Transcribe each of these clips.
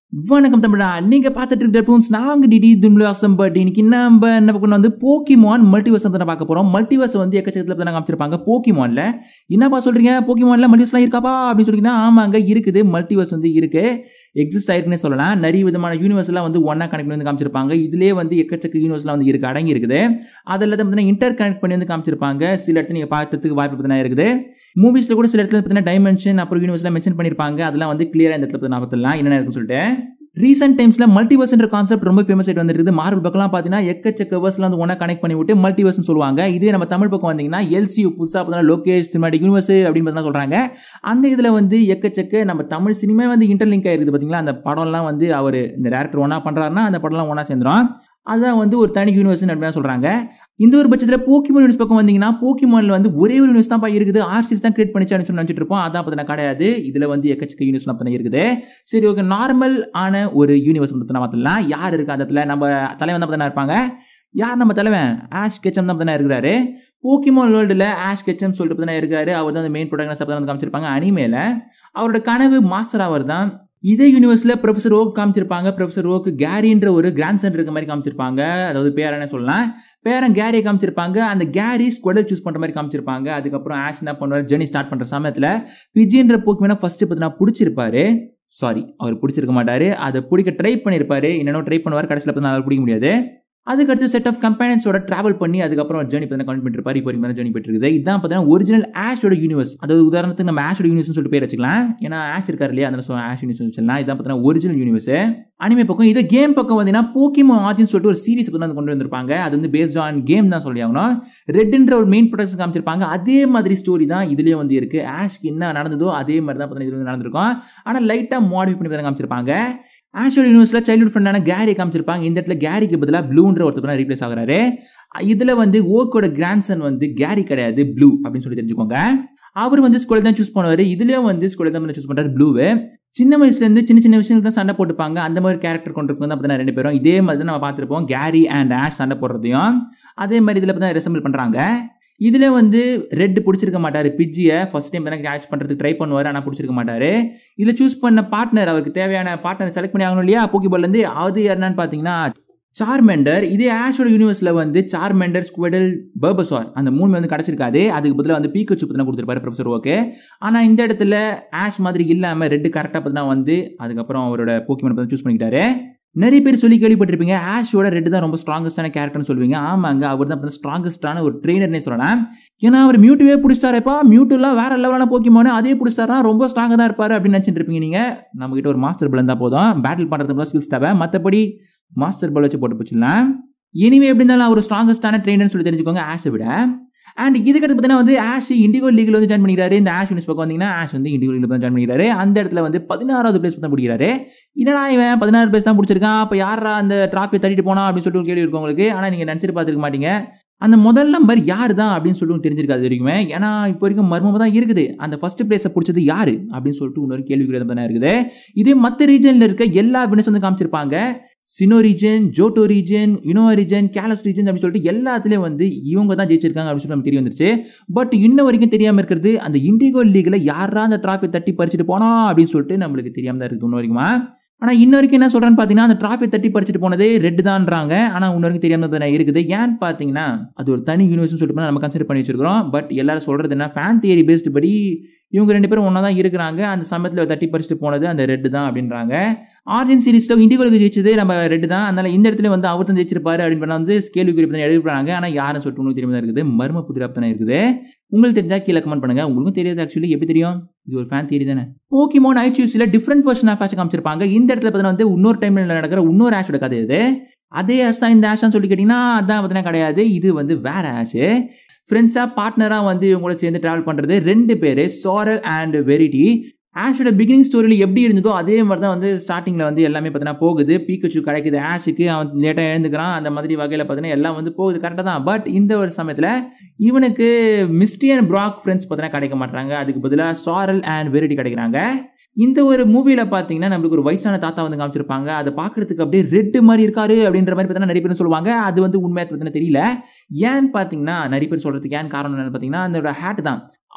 வணக்கம் தமிழா நீங்க பார்த்துட்டு இருக்கிற பூன்ஸ் நாங்க டிடி தும்லாசம் பட் இன்னைக்கு நம்ம என்ன பார்க்கணும் வந்து போக்கிமான் மல்டிவர்ஸ் தான் பார்க்க போறோம் மல்டிவர்ஸ் வந்து எக்கச்சக்கத்தில் தான் காமிச்சிருப்பாங்க போக்கிமான்ல என்னப்பா சொல்றீங்க போக்கிமான்ல மல்டிவர்ஸ்லாம் இருக்காப்பா அப்படின்னு சொல்றீங்கன்னா ஆமாங்க இருக்குது மல்டிவர்ஸ் வந்து இருக்கு எக்ஸிஸ்ட் ஆயிருக்குன்னே சொல்லலாம் நிறைய விதமான யூனிவர்ஸ் எல்லாம் வந்து ஒன்னா கனெக்ட் பண்ணி வந்து காமிச்சிருப்பாங்க இதுலேயே வந்து எக்கச்சக்க யூனிவர்ஸ்லாம் வந்து இருக்கு அடங்கி இருக்குது அதில் பார்த்தீங்கன்னா இன்டர் கனெக்ட் பண்ணி வந்து காமிச்சிருப்பாங்க சில இடத்துல நீங்க பார்க்கறதுக்கு வாய்ப்பு பார்த்தீங்கன்னா இருக்குது மூவிஸ்ல கூட சில இடத்துல பார்த்தீங்கன்னா டைமென்ஷன் அப்புறம் யூனிவர்ஸ்லாம் மென்ஷன் பண்ணிருப்பாங்க அதெல்லாம் வந்து கிளியரா இந்த இடத்துல பார்த்துலாம் என்னென்ன இருக்குன்னு சொல்லிட்டு ரீசெண்ட் டைம்ஸ்ல மல்டிவர்ஸ்ன்ற கான்செப்ட் ரொம்ப ஃபேமஸ் ஆயிட்டு வந்துருக்குது மார்வல் பக்கம்லாம் பார்த்தீங்கன்னா எக்கச்சக்க வேர்ஸ்ல வந்து ஒன்றா கனெக்ட் பண்ணி விட்டு மல்டிவர்ஸ்னு சொல்லுவாங்க இதே நம்ம தமிழ் பக்கம் வந்தீங்கன்னா எல்சியூ புதுசாக பார்த்தீங்கன்னா லோகேஷ் சினிமாட்டிக் யூனிவர்ஸ் அப்படின்னு பார்த்தா சொல்றாங்க அந்த இதில் வந்து எக்கச்சக்க நம்ம தமிழ் சினிமா வந்து இன்டர்லிங்க் ஆயிருக்குது பார்த்தீங்களா அந்த படம்லாம் வந்து அவர் இந்த டேரக்டர் ஒன்றா பண்ணுறாருன்னா அந்த படம்லாம் ஒன்றா சேர்ந்துரும் அதான் வந்து ஒரு தனி யூனிவர்ஸ் அப்படின்னு சொல்றாங்க இந்த ஒரு பட்சத்தில் போக்கிமான் யூனிவர்ஸ் பக்கம் வந்தீங்கன்னா போக்கிமான்ல வந்து ஒரே ஒரு யூனிவர்ஸ் தான் இருக்குது ஆர்சிஸ் தான் கிரியேட் பண்ணிச்சான்னு சொல்லி நினச்சிட்டு இருப்போம் அதான் பார்த்தீங்கன்னா கிடையாது இதில் வந்து எக்கச்சக்க யூனிவர்ஸ் தான் இருக்குது சரி ஓகே நார்மல் ஆன ஒரு யூனிவர்ஸ் வந்து பார்த்தலாம் யார் இருக்கா அந்த இடத்துல நம்ம தலைவன் தான் பார்த்தா இருப்பாங்க யார் நம்ம தலைவன் ஆஷ் கெச்சம் தான் பார்த்தா இருக்கிறாரு போக்கிமான் வேர்ல்டில் ஆஷ் கெச்சம் சொல்லிட்டு பார்த்தா இருக்காரு அவர் தான் மெயின் ப்ரொடக்ட் வந்து காமிச்சிருப்பாங்க அனிமேல அவரோட கனவு மாஸ்டர் அவர் தான் இதே யூனிவர்ஸில் ப்ரொஃபஸர் ஓக் காமிச்சிருப்பாங்க ப்ரொஃபஸர் ஓக்கு கேரின்ற ஒரு கிராண்ட் சன் இருக்க மாதிரி காமிச்சிருப்பாங்க அதாவது பேரனே சொல்லலாம் பேரன் கேரியை காமிச்சிருப்பாங்க அந்த கேரி ஸ்குவடல் சூஸ் பண்ணுற மாதிரி காமிச்சிருப்பாங்க அதுக்கப்புறம் ஆஷ் என்ன பண்ணுவார் ஜெர்னி ஸ்டார்ட் பண்ணுற சமயத்தில் பிஜின்ற போக்குமே ஃபர்ஸ்ட் பார்த்தீங்கன்னா பிடிச்சிருப்பாரு சாரி அவர் பிடிச்சிருக்க மாட்டாரு அதை பிடிக்க ட்ரை பண்ணியிருப்பாரு என்னென்ன ட்ரை பண்ணுவார் கடைசியில் பார்த்தா அவர் பிடிக்க முடியாது அதுக்கடுத்து செட் ஆஃப் கம்பேனியன்ஸோட டிராவல் பண்ணி அதுக்கப்புறம் ஜேர்னி பார்த்தீங்கன்னா கவுண்ட் பண்ணிருப்பாரு இப்போ வரைக்கும் ஜேர்னி போயிட்டு இருக்குது இதான் பார்த்தீங்கன்னா ஒரிஜினல் ஆஷோட யூனிவர்ஸ் அதாவது உதாரணத்துக்கு நம்ம ஆஷோட யூனிவர்ஸ் சொல்லிட்டு பேர் வச்சுக்கலாம் ஏன்னா ஆஷ் இருக்காரு இல்லையா அதனால ஆஷ் யூனிவர்ஸ் வச்சுக்கலாம் இதான் பார்த்தீங்கன்னா ஒரிஜினல் யூனிவர்ஸ் அனிமே பக்கம் இது கேம் பக்கம் பார்த்தீங்கன்னா போக்கிமோ ஆர்ஜின் சொல்லிட்டு ஒரு சீரிஸ் வந்து கொண்டு வந்திருப்பாங்க அது வந்து பேஸ்ட் ஆன் கேம் தான் சொல்லி ஆகணும் ரெட்ன்ற ஒரு மெயின் ப்ரொடக்ஷன் காமிச்சிருப்பாங்க அதே மாதிரி ஸ்டோரி தான் இதுலேயே வந்து இருக்கு ஆஷ்க்கு என்ன நடந்ததோ அதே மாதிரி தான் பார்த்தீங்கன்னா இது நடந்திருக்கும் ஆனால் லைட்டாக மாடிஃபை பண்ணி தான் காமிச்சிருப்பாங்க ஆஷோட யூனிவர்ஸில் சைல்டுஹுட் ஃப்ரெண்டான கேரி காமிச்சிருப்பாங்க இந்த இடத்துல கேரிக்கு பதிலாக ப்ளூன்ற ஒருத்தர் ரீப்ளேஸ் ஆகுறாரு இதில் வந்து ஓக்கோட கிராண்ட்சன் வந்து கேரி கிடையாது ப்ளூ அப்படின்னு சொல்லி தெரிஞ்சுக்கோங்க அவர் வந்து ஸ்கூலில் தான் சூஸ் பண்ணுவார் இதுலேயும் வந்து ஸ்கூலில் தான் சூஸ் பண்ணுறாரு ப்ளூவு சின்ன வயசுலேருந்து சின்ன சின்ன விஷயங்கள் தான் சண்டை போட்டுப்பாங்க அந்த மாதிரி கேரக்டர் கொண்டு இருக்கும் தான் பார்த்தீங்கன்னா ரெண்டு பேரும் இதே மாதிரி தான் நம்ம பார்த்துருப்போம் கேரி அண்ட் ஆஷ் சண்டை போடுறதையும் அதே மாதிரி இதில் பார்த்தா ரெசம்பிள் பண்ணுறாங்க இதில் வந்து ரெட் பிடிச்சிருக்க மாட்டார் பிஜியை ஃபர்ஸ்ட் டைம் தானே கேட்ச் பண்ணுறதுக்கு ட்ரை பண்ணுவார் ஆனால் பிடிச்சிருக்க மாட்டார் இதில் சூஸ் பண்ண பார்ட்னர் அவருக்கு தேவையான பார்ட்னர் செலக்ட் பண்ணி ஆகணும் இல்லையா போக்கிபால்லேருந்து அது என்னன்னு பார்த்தீங்கன்னா சார்மெண்டர் இதே ஆஷோட யூனிவர்ஸில் வந்து சார்மெண்டர் ஸ்குவடல் பர்பசார் அந்த மூணு வந்து கிடச்சிருக்காது அதுக்கு பதிலாக வந்து பீக்கச்சு பார்த்தீங்கன்னா கொடுத்துருப்பாரு ப்ரொஃபஸர் ஓகே ஆனால் இந்த இடத்துல ஆஷ் மாதிரி இல்லாமல் ரெட்டு கரெக்டாக பார்த்தீங்கன்னா வந்து அதுக்கப்புறம் அவரோட போக்கிமன் பார்த்து சூஸ் பண்ணிக்கிட்டாரு நிறைய பேர் சொல்லி கேள்விப்பட்டிருப்பீங்க ஆஷோட ரெட் தான் ரொம்ப ஸ்ட்ராங்கஸ்டான கேரக்டர்னு சொல்லுவீங்க ஆமாங்க அவர் தான் ஸ்ட்ராங்கஸ்டான ஒரு ட்ரெயினர்னே சொல்லலாம் ஏன்னா அவர் மியூட்டுவே பிடிச்சாரப்பா மியூட்டுலாம் வேற லெவலான போக்கிமோனு அதே பிடிச்சாரா ரொம்ப ஸ்ட்ராங்காக தான் இருப்பார் அப்படின்னு நினச்சிட்டு இருப்பீங்க நீங்கள் நம்மகிட்ட ஒரு மாஸ்டர் பிளன் தான் போதும் பேட்டில் பண்ணுறதுக்கு ஸ்கில்ஸ் தேவை மற்றபடி மாஸ்டர் பால் வச்சு போட்டு போச்சுலாம் இனிமே எப்படி இருந்தாலும் அவர் ஸ்ட்ராங்கஸ்டான ட்ரெயினர்னு சொல்லி தெரிஞ்சுக்கோங்க ஆஷை விட அண்ட் இதுக்கடுத்து பார்த்தீங்கன்னா வந்து ஆஷ் இண்டிகோ லீக்ல வந்து ஜாயின் பண்ணிக்கிறாரு இந்த ஆஷ் யூனிஸ் பக்கம் வந்தீங்கன்னா ஆஷ் வந்து இண்டிகோ லீக்ல தான் ஜாயின் பண்ணிக்கிறாரு அந்த இடத்துல வந்து பதினாறாவது பிளேஸ் தான் பிடிக்கிறாரு என்னடா இவன் பதினாறு பிளேஸ் தான் பிடிச்சிருக்கான் அப்போ யாரா அந்த டிராஃபி தட்டிட்டு போனா அப்படின்னு சொல்லிட்டு ஒரு கேள்வி இருக்கும் உங்களுக்கு ஆனால் நீங்கள் நினச்சிட்டு பார்த்துருக்க மாட்டீங்க அந்த முதல் நம்பர் யார் தான் அப்படின்னு சொல்லிட்டு தெரிஞ்சிருக்காது வரைக்குமே ஏன்னா இப்போ வரைக்கும் மர்மமாக தான் இருக்குது அந்த ஃபர்ஸ்ட் பிளேஸை பிடிச்சது யாரு அப்படின்னு சொல்லிட்டு இன்னொரு கேள்வி தான் இருக்குது இதே மற்ற ரீஜனில் இருக்க எல்லா வினஸ் வந்து காமிச்சிருப்பாங்க Sinnoh region Johto region Unova region Kalos region அப்படின்னு சொல்லிட்டு எல்லாத்துலேயும் வந்து இவங்க தான் ஜெயிச்சிருக்காங்க அப்படின்னு சொல்லி நமக்கு தெரிய வந்துருச்சு பட் இன்ன வரைக்கும் தெரியாமல் இருக்கிறது அந்த இண்டிகோ லீக்ல யாரா அந்த டிராஃபி தட்டி பறிச்சுட்டு போனா அப்படின்னு சொல்லிட்டு நம்மளுக்கு தெரியாம தான் இருக்குது இன்ன வரைக்குமா ஆனால் இன்ன வரைக்கும் என்ன சொல்கிறேன்னு பார்த்தீங்கன்னா அந்த டிராஃபி தட்டி பறிச்சுட்டு போனதே ரெட் தான்றாங்க ஆனால் இன்ன வரைக்கும் தெரியாமல் தான் இருக்குது ஏன்னு பார்த்தீங்கன்னா அது ஒரு தனி யூனிவர்ஸ்னு சொல்லிட்டு நம்ம கன்சிடர் பண்ணி வச்சிருக்கிறோம் பட் எல்லாரும் சொல்கிறது என்ன ஃபேன் தியரி பேஸ்டு படி இவங்க ரெண்டு பேரும் ஒன்றா தான் இருக்கிறாங்க அந்த சமயத்தில் தட்டி பறிச்சுட்டு போனது அந்த ரெட்டு தான் அப்படின்றாங்க ஆர்ஜின் சீரிஸில் இண்டிகோலுக்கு ஜெயிச்சது நம்ம ரெட்டு தான் அதனால இந்த இடத்துல வந்து அவர் தான் ஜெயிச்சிருப்பாரு அப்படின்னு வந்து ஸ்கேல் குறிப்பு தான் எழுதிப்பாங்க ஆனால் யாரும் சொல்லிட்டு உங்களுக்கு தெரியாம தான் இருக்குது மர்ம புதிராக தானே இருக்குது உங்களுக்கு தெரிஞ்சா கீழே கமெண்ட் பண்ணுங்க உங்களுக்கும் தெரியாது ஆக்சுவலி எப்படி தெரியும் இது ஒரு ஃபேன் தியரி தானே போக்கிமோன் ஐச்சூஸில் டிஃப்ரெண்ட் வெர்ஷன் ஆஃப் ஆஷ் காமிச்சிருப்பாங்க இந்த இடத்துல பார்த்தீங்கன்னா வந்து இன்னொரு டைம்ல நடக்கிற இன்னொரு ஆஷோட கதை இது அதே ஆஷ் தான் இந்த ஆஷான்னு சொல்லி கேட்டிங்கன்னா அதான் பார்த்தீங்கன்னா கிடையாது இது வந்து வேற ஆஷ் ஃப்ரெண்ட்ஸாக பார்ட்னராக வந்து இவங்க கூட சேர்ந்து ட்ராவல் பண்ணுறது ரெண்டு பேர் சாரல் அண்ட் வெரிட்டி ஆஷோட பிகினிங் ஸ்டோரியில் எப்படி இருந்ததோ அதே மாதிரி தான் வந்து ஸ்டார்டிங்கில் வந்து எல்லாமே பார்த்தீங்கன்னா போகுது பீக்கச்சு கிடைக்குது ஆஷுக்கு அவன் லேட்டாக எழுந்துக்கிறான் அந்த மாதிரி வகையில் பார்த்தீங்கன்னா எல்லாம் வந்து போகுது கரெக்டாக தான் பட் இந்த ஒரு சமயத்தில் இவனுக்கு மிஸ்டி அண்ட் ப்ராக் ஃப்ரெண்ட்ஸ் பார்த்தீங்கன்னா கிடைக்க மாட்டாங்க அதுக்கு பதிலாக சாரல் அண்ட் வெரிட்டி கிடைக்கிறாங்க இந்த ஒரு மூவியில் பார்த்தீங்கன்னா நம்மளுக்கு ஒரு வயசான தாத்தா வந்து காமிச்சிருப்பாங்க அதை பார்க்கறதுக்கு அப்படியே ரெட்டு மாதிரி இருக்காரு அப்படின்ற மாதிரி பார்த்தீங்கன்னா நிறைய பேர் சொல்லுவாங்க அது வந்து உண்மையாக பார்த்தீங்கன்னா தெரியல ஏன்னு பார்த்தீங்கன்னா நிறைய பேர் சொல்கிறதுக்கு ஏன் காரணம் என்னன்னு பார்த்தீங்கன்னா அந்த ஹேட் தான்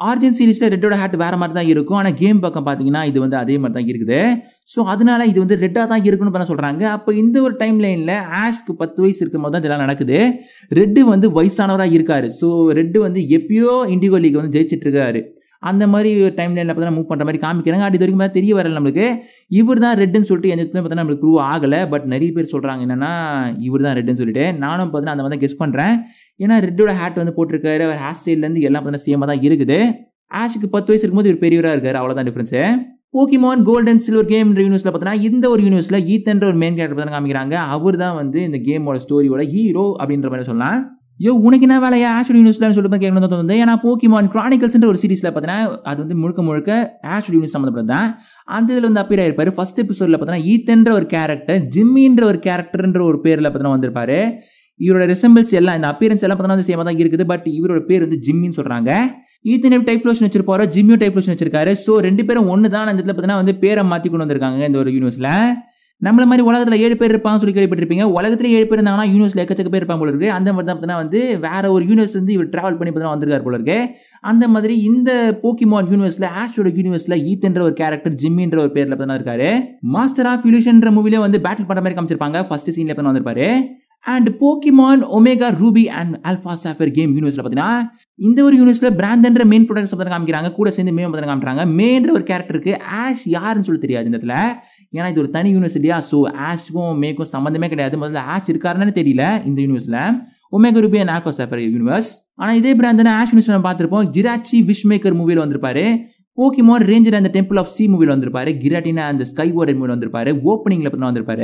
ஆர்ஜின் சீரிஸில் ரெட்டோட ஹேட் வேற மாதிரி தான் இருக்கும் ஆனால் கேம் பக்கம் பார்த்தீங்கன்னா இது வந்து அதே மாதிரி தான் இருக்குது ஸோ அதனால இது வந்து ரெட்டாக தான் இருக்குன்னு பண்ண சொல்கிறாங்க அப்போ இந்த ஒரு டைம் லைனில் ஆஷ்க்கு பத்து வயசு இருக்கும் போது தான் இதெல்லாம் நடக்குது ரெட்டு வந்து வயசானவராக இருக்காரு ஸோ ரெட்டு வந்து எப்பயோ இண்டிகோ லீக் வந்து ஜெயிச்சிட்டு இருக்காரு அந்த மாதிரி டைம் லைனில் பார்த்தா மூவ் பண்ணுற மாதிரி காமிக்கிறாங்க அது வரைக்கும் பார்த்தா தெரிய வரல நம்மளுக்கு இவர் தான் ரெட்டுன்னு சொல்லிட்டு எந்த இடத்துல பார்த்தா நம்மளுக்கு ப்ரூவ் ஆகலை பட் நிறைய பேர் சொல்கிறாங்க என்னன்னா இவர் தான் ரெட்டுன்னு சொல்லிட்டு நானும் பார்த்தீங்கன்னா அந்த மாதிரி தான் கெஸ் பண்ணுறேன் ஏன்னா ரெட்டோட ஹேட் வந்து போட்டிருக்காரு அவர் ஹேர் ஸ்டைல்லேருந்து எல்லாம் பார்த்தீங்கன்னா சேமாக தான் இருக்குது ஆஷுக்கு பத்து வயசு இருக்கும்போது இவர் பெரியவராக இருக்காரு அவ்வளோதான் difference Pokemon Golden Silver game யூனிவர்ஸில் பார்த்தீங்கன்னா இந்த ஒரு யூனிவர்ஸில் ஈத்தன்ற ஒரு மெயின் கேரக்டர் தான் காமிக்கிறாங்க அவர் தான் வந்து இந்த கேமோட ஸ்டோரியோட ஹீரோ அப்படின்ற மாதிரி சொல்லலாம் யோ உனக்கு என்ன வேலையா ஆஷ் யூனிவர்ஸ்லன்னு சொல்லிட்டு கேட்கணும் தோணுது ஏன்னா போக்கிமான் கிரானிக்கல்ஸ்ன்ற ஒரு சீரிஸில் பார்த்தீங்கன்னா அது வந்து முழுக்க முழுக்க ஆஷ் யூனிவர்ஸ் சம்மந்தப்பட்டது தான் அந்த இதில் வந்து அப்பீர் ஆயிருப்பாரு ஃபர்ஸ்ட் எபிசோடில் பார்த்தீங்கன்னா ஈத்தன்ற ஒரு கேரக்டர் ஜிம்மின்ற ஒரு கேரக்டர்ன்ற ஒரு பேரில் பார்த்தீங்கன்னா வந்திருப்பாரு இவரோட ரிசம்பிள்ஸ் எல்லாம் இந்த அப்பியரன்ஸ் எல்லாம் பார்த்தீங்கன்னா சேமாக தான் இருக்குது பட் இவரோட பேர் வந்து ஜிம்மின்னு சொல்கிறாங்க ஈத்தன் டைப் ஃப்ளோஷன் வச்சிருப்பாரோ ஜிம்மியோ டைப் ஃப்ளோஷன் வச்சிருக்காரு ஸோ ரெண்டு பேரும் ஒன்று தான் அந்த இடத்துல பார்த்தீங்கன்னா வந்து பேரை மாற்றி கொண்டு வந்திருக்காங்க இந்த ஒரு யூனிவர்ஸில் நம்மள மாதிரி உலகத்தில் ஏழு பேர் இருப்பாங்க சொல்லி கேள்விப்பட்டிருப்பீங்க உலகத்தில் ஏழு பேர் இருந்தாங்கன்னா யூனிவர்ஸில் எக்கச்சக்க பேர் இருப்பாங்க போல இருக்கு அந்த மாதிரி தான் பார்த்தீங்கன்னா வந்து வேற ஒரு யூனிவர்ஸ் வந்து இவர் டிராவல் பண்ணி பார்த்தீங்கன்னா வந்திருக்காரு போல இருக்கு அந்த மாதிரி இந்த போக்கிமான் யூனிவர்ஸில் ஆஷோட யூனிவர்ஸில் ஈத்தன்ற ஒரு கேரக்டர் ஜிம்மின்ற ஒரு பேரில் பார்த்தீங்கன்னா இருக்காரு மாஸ்டர் ஆஃப் இலுஷன்ற மூவிலே வந்து பேட்டில் பண்ணுற மாதிரி காமிச்சிருப்பாங்க ஃபர்ஸ்ட் சீன்ல பார்த்தீங்கன்னா வந்திருப்பாரு and Pokemon Omega Ruby and Alpha Sapphire game யூனிவர்ஸில் பார்த்தீங்கன்னா இந்த ஒரு யூனிவர்ஸில் பிராண்டன்ற மெயின் ப்ரொடக்ட்ஸ் பற்றி காமிக்கிறாங்க கூட சேர்ந்து மே பற்றி காமிக்கிறாங்க மேன்ற ஒரு கேரக்டருக்கு ஆஷ் யாருன்னு சொல்லி தெரியாது இந்த இடத்துல ஏன்னா இது ஒரு தனி யூனிவர்ஸ் இல்லையா ஸோ ஆஷ்க்கும் மேக்கும் சம்மந்தமே கிடையாது முதல்ல ஆஷ் இருக்காருன்னு தெரியல இந்த யூனிவர்ஸில் Omega Ruby and Alpha Sapphire universe ஆனால் இதே பிராண்ட் ஆஷ் யூனிவர்ஸ் நம்ம பார்த்துருப்போம் ஜிராச்சி விஷ் மேக்கர் மூவியில் வந்திருப்பாரு போக்கிமான் ரேஞ்சர் அந்த டெம்பிள் ஆஃப் சி மூவியில் வந்திருப்பாரு கிராட்டினா அந்த ஸ்கை வார்டர் மூவியில் வந்திருப்பாரு ஓப்பனிங்ல பத்தி வந்திருப்பாரு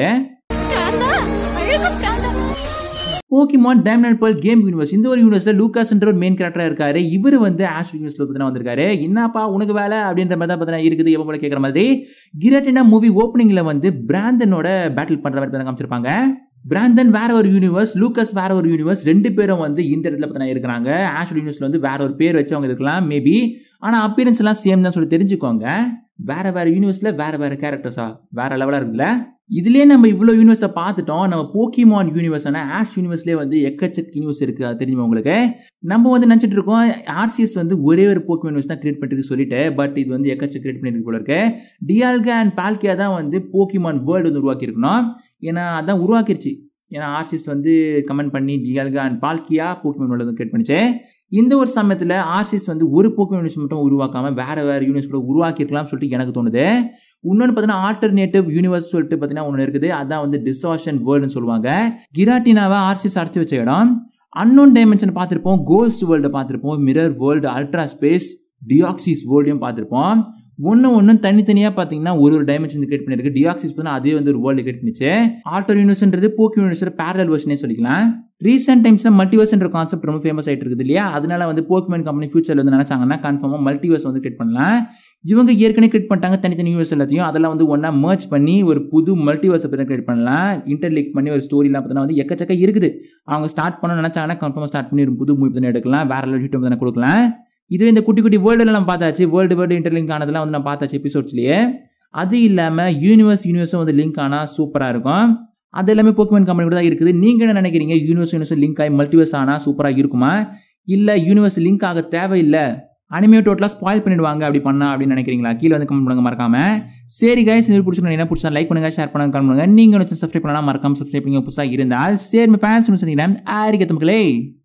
Pokemon Diamond Pearl game universe இந்த ஒரு யூனிவர்ஸ்ல லூகாஸ்ன்ற ஒரு மெயின் கேரக்டரா இருக்காரு இவர் வந்து ஆஷ் யூனிவர்ஸ்ல பத்தினா வந்திருக்காரு என்னப்பா உனக்கு வேலை அப்படின்ற மாதிரி தான் பார்த்தா இருக்குது எப்போ போல கேட்குற மாதிரி கிராட்டினா மூவி ஓப்பனிங்ல வந்து பிராந்தனோட பேட்டில் பண்ற மாதிரி தான் காமிச்சிருப்பாங்க பிராந்தன் வேற ஒரு யூனிவர்ஸ் லூக்கஸ் வேற ஒரு யூனிவர்ஸ் ரெண்டு பேரும் வந்து இந்த இடத்துல பார்த்தா இருக்கிறாங்க ஆஷ் யூனிவர்ஸ்ல வந்து வேற ஒரு பேர் வச்சு அவங்க இருக்கலாம் மேபி ஆனா அப்பியரன்ஸ் எல்லாம் சேம் தான் சொல்லி தெரிஞ்சுக்கோங்க வேற வேற யூனிவர்ஸ்ல வேற வேற கேரக்டர்ஸா வேற லெவலா இருக்குல்ல இதுலயே நம்ம இவ்வளோ யூனிவர்ஸை பார்த்துட்டோம் நம்ம போக்கிமான் யூனிவர்ஸான ஆஷ் யூனிவர்ஸ்லேயே வந்து எக்கச்சக்க யூனிவர்ஸ் இருக்கு அது தெரியுமா உங்களுக்கு நம்ம வந்து நினச்சிட்டு இருக்கோம் ஆர்சிஎஸ் வந்து ஒரே ஒரு போக்கிமான் யூனிவர்ஸ் தான் கிரியேட் பண்ணிருக்கு சொல்லிட்டு பட் இது வந்து எக்கச்சக்க கிரியேட் பண்ணிருக்கு போல இருக்கு டியால்கா அண்ட் பால்கியா தான் வந்து போக்கிமான் வேர்ல்டு வந்து உருவாக்கி இருக்கணும் ஏன்னா அதான் உருவாக்கிருச்சு ஏன்னா ஆர்சிஎஸ் வந்து கமெண்ட் பண்ணி Dialga and Palkia Pokemon world வந்து கிரியேட் பண்ணிச்சு இந்த ஒரு சமயத்தில் ஆர்சிஎஸ் வந்து ஒரு போக்கிமான் யூனிவர்ஸ் மட்டும் உருவாக்காம வேற வேற யூனிவர்ஸ் கூட உருவாக்கிருக்கலாம்னு சொல்லிட்டு எனக்கு தோணுது இன்னொன்று பார்த்தீங்கன்னா ஆல்டர்னேட்டிவ் யூனிவர்ஸ் சொல்லிட்டு பார்த்தீங்கன்னா ஒன்று இருக்குது அதான் வந்து டிசாஷன் வேர்ல்டுன்னு சொல்லுவாங்க கிராட்டினாவை ஆர்சிஎஸ் அடைச்சி வச்ச இடம் அன்னோன் டைமென்ஷன் பார்த்துருப்போம் கோல்ஸ்ட் வேர்ல்டு பார்த்துருப்போம் mirror world ultra space Deoxys வேர்ல்டையும் பார்த்துருப்போம் ஒன்று ஒன்று தனித்தனியாக பார்த்தீங்கன்னா ஒரு ஒரு டைமென்ஷன் கிரியேட் பண்ணிருக்கு டியாக்சிஸ் பார்த்தா அதே வந்து ஒரு வேர்ல்டு கிரியேட் பண்ணிச்சு ஆல்டர் யூனிவர்ஸ்ன்றது போக்கி யூனிவர்ஸ் பேரல் வெர்ஷனே சொல்லிக்கலாம் ரீசெண்ட் டைம்ஸில் மல்டிவர்ஸ்ன்ற கான்செப்ட் ரொம்ப ஃபேமஸ் ஆகிட்டு இருக்குது இல்லையா அதனால வந்து போக்கிமேன் கம்பெனி ஃபியூச்சரில் வந்து நினச்சாங்கன்னா கன்ஃபார்மாக மல்டிவர்ஸ் வந்து கிரியேட் பண்ணலாம் இவங்க ஏற்கனவே கிரியேட் பண்ணிட்டாங்க தனித்தனி யூனிவர்ஸ் எல்லாத்தையும் அதெல்லாம் வந்து ஒன்றா மர்ச் பண்ணி ஒரு புது மல்டிவர்ஸை பற்றி கிரியேட் பண்ணலாம் இன்டர்லிக் பண்ணி ஒரு ஸ்டோரிலாம் பார்த்தீங்கன்னா வந்து எக்கச்சக்க இருக்குது அவங்க ஸ்டார்ட் பண்ண நினச்சாங்கன்னா கன்ஃபார்மாக ஸ்டார்ட் பண்ணி ஒரு புது மூவி பண்ணி எடுக்கலாம் வேற லெவல் ஹிட் வந்து கொடுக்கலாம் இது இந்த குட்டி குட்டி வேர்ல்டுல நம்ம பார்த்தாச்சு வேர்ல்டு வேர்ல்டு இன்டர்லிங்க் ஆனதெல்லாம் வந்து நம்ம பார்த்தாச்சு எபிசோட்ஸ்லேயே அது இல்லாமல் யூனிவர்ஸ் யூனிவர்ஸும் வந்து லிங்க் ஆனால் சூப்பராக இருக்கும் அது எல்லாமே போக்குமெண்ட் கம்பெனி கூட தான் இருக்குது நீங்கள் என்ன நினைக்கிறீங்க யூனிவர்ஸ் யூனிவர்ஸ் லிங்க் ஆகி மல்டிவர்ஸ் ஆனால் சூப்பராக இருக்குமா இல்லை யூனிவர்ஸ் லிங்க் ஆக தேவையில்லை அனிமே டோட்டலாக ஸ்பாயில் பண்ணிடுவாங்க அப்படி பண்ணா அப்படின்னு நினைக்கிறீங்களா கீழே வந்து கமெண்ட் பண்ணுங்க மறக்காம சரி கைஸ் இது பிடிச்சிருக்கணும் என்ன பிடிச்சா லைக் பண்ணுங்க ஷேர் பண்ணுங்க கமெண்ட் பண்ணுங்க நீங்கள் சப்ஸ்கிரைப் பண்ணலாம் மறக்காம சப்ஸ்கிரைப் பண்ணுங்க புதுசாக இருந்தால் சரி ஃபேன்ஸ் சொன்னீங்கன்னா ஆரிக்கத்து மக்களே